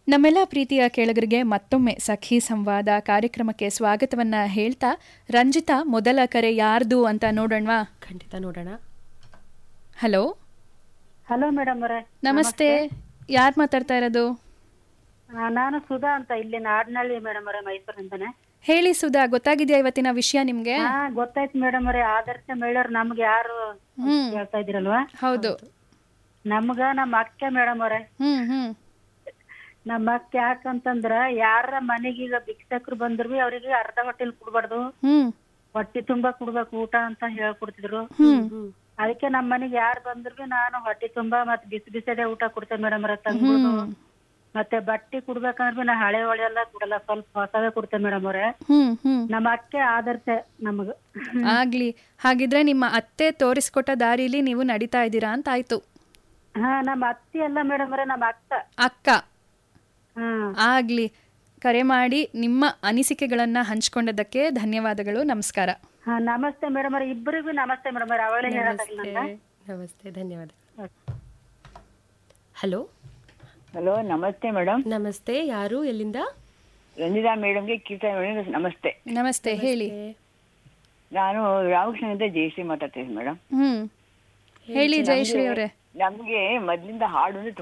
ನಮ್ಮೆಲ್ಲ ಪ್ರೀತಿಯ ಕೇಳುಗರಿಗೆ ಮತ್ತೊಮ್ಮೆ ಸಖಿ ಸಂವಾದ ಕಾರ್ಯಕ್ರಮಕ್ಕೆ ಸ್ವಾಗತವನ್ನ ಹೇಳ್ತಾ ರಂಜಿತಾ ಮೊದಲ ಕರೆ ಯಾರ್ದು ಅಂತ ನೋಡೋಣವಾ ಖಂಡಿತ ನೋಡೋಣ ಹಲೋ ಹಲೋ ಮೇಡಮ್ ಅವರೇ ನಮಸ್ತೆ ಯಾರು ಮಾತಾಡ್ತಾ ಇರೋದು ಆ, ನಾನು ಸುಧಾ ಅಂತ ಇಲ್ಲಿ ನಾಡ್ನಳ್ಳಿ ಮೇಡಮ್ ಅವರೇ ಮೈಸೂರಿಂದನೇ ಹೇಳಿ ಸುಧಾ ಗೊತ್ತಾಗಿದೆಯಾ ಇವತ್ತಿನ ವಿಷಯ ನಿಮ್ಗೆ ಹಾ ಗೊತ್ತಾಯ್ತು ಮೇಡಮ್ ಅವರೇ ಆದರ್ಶ ಮಹಿಳೆಯರು ನಮ್ಗೆ ಯಾರು ಅಂತ ಹ್ಮ್. ಕೇಳ್ತಾ ಇದ್ದೀರಲ್ವಾ ಹೌದು ನಮ್ಗ ನಮ್ಮ ಅಕ್ಕ ಮೇಡಮ್ ಅವರೇ ಹ್ಮ್ ಹ್ಮ್ ನಮ್ಮ ಅಕ್ಕ ಯಾಕಂತಂದ್ರ ಯಾರ ಮನೆಗೆ ಈಗ ಭಿಕ್ಷಕರು ಬಂದ್ರು ಬಿ ಅವ್ರಿಗೆ ಅರ್ಧ ಹೊಟ್ಟೆಲ್ ಕುಡ್ಬಾರ್ದು ಹ್ಮ್ ಹೊಟ್ಟಿ ತುಂಬಾ ಕುಡ್ಬೇಕು ಊಟ ಅಂತ ಹೇಳ್ಕೊಡ್ತಿದ್ರು ಹ್ಮ್ ಅದಕ್ಕೆ ನಮ್ಮ ಮನೆಗೆ ಯಾರು ಬಂದ್ರು ಬಿ ನಾನು ಹೊಟ್ಟಿ ತುಂಬಾ ಮತ್ ಬಿಸಿ ಬಿಸಿದೇ ಊಟ ಕೊಡ್ತೇನೆ ಮೇಡಮ್ ಅವರೇ ತಂದ್ಬಿಡು ಮತ್ತೆ ಬಟ್ಟಿ ಕುಡ್ಬೇಕಂದ್ರೆ ಬಿ ನಾ ಹಳೆ ಹೊಳೆ ಎಲ್ಲ ಕೊಡಲ್ಲ ಸ್ವಲ್ಪ ಹೊಸವೇ ಕೊಡ್ತೇನೆ ಮೇಡಮ್ ಅವರೇ ಹ್ಮ್ ಹ್ಮ್ ನಮ್ಮ ಅಕ್ಕೆ ಆದರ್ಶ ನಮಗ ಆಗ್ಲಿ ಹಾಗಿದ್ರೆ ನಿಮ್ಮ ಅತ್ತೆ ತೋರಿಸ್ಕೊಟ್ಟ ದಾರಿಲಿ ನೀವು ನಡೀತಾ ಇದ್ದೀರಾ ಅಂತ ಆಯ್ತು ಹಾ ನಮ್ಮ ಅತ್ತಿ ಅಲ್ಲ ಮೇಡಮ್ ಅವರೇ ನಮ್ಮ ಅಕ್ಕ ಅಕ್ಕ ಹಾ ಆಗ್ಲಿ ಕರೆ ಮಾಡಿ ನಿಮ್ಮ ಅನಿಸಿಕೆಗಳನ್ನ ಹಂಚ್ಕೊಂಡದಕ್ಕೆ ಧನ್ಯವಾದಗಳು ನಮಸ್ಕಾರ ಹಾ ನಮಸ್ತೆ ಮೇಡಮ್ ಅವ್ರೆ ಇಬ್ಬರಿಗೂ ನಮಸ್ತೆ ಮೇಡಮ್ ಅವ್ರೆ ಅವಳೇ ಹೇಳಕ್ಕಾಗಿಲ್ಲ ನಮಸ್ತೆ ಧನ್ಯವಾದ ಹಲೋ ಹಲೋ ನಮಸ್ತೆ ಮೇಡಮ್ ನಮಸ್ತೆ ಯಾರು ಎಲ್ಲಿಂದ ರಂಜಿತಾ ಮೇಡಮ್ಗೆ ಕೀರ್ತನ ಮೇಡಮ್ ನಮಸ್ತೆ ನಮಸ್ತೆ ಹೇಳಿ ನಾನು ರಾಮಕೃಷ್ಣನಿಂದ ಜಯಶ್ರೀ ಮಾತಾಡ್ತೀನಿ ಮೇಡಮ್ ಹ್ಮ್ ಹೇಳಿ ಜಯಶ್ರೀ ಅವರೇ ನಮ್ಗೆ ಮೊದ್ಲಿಂದ ಹಾಡು ಅಂದ್ರೆ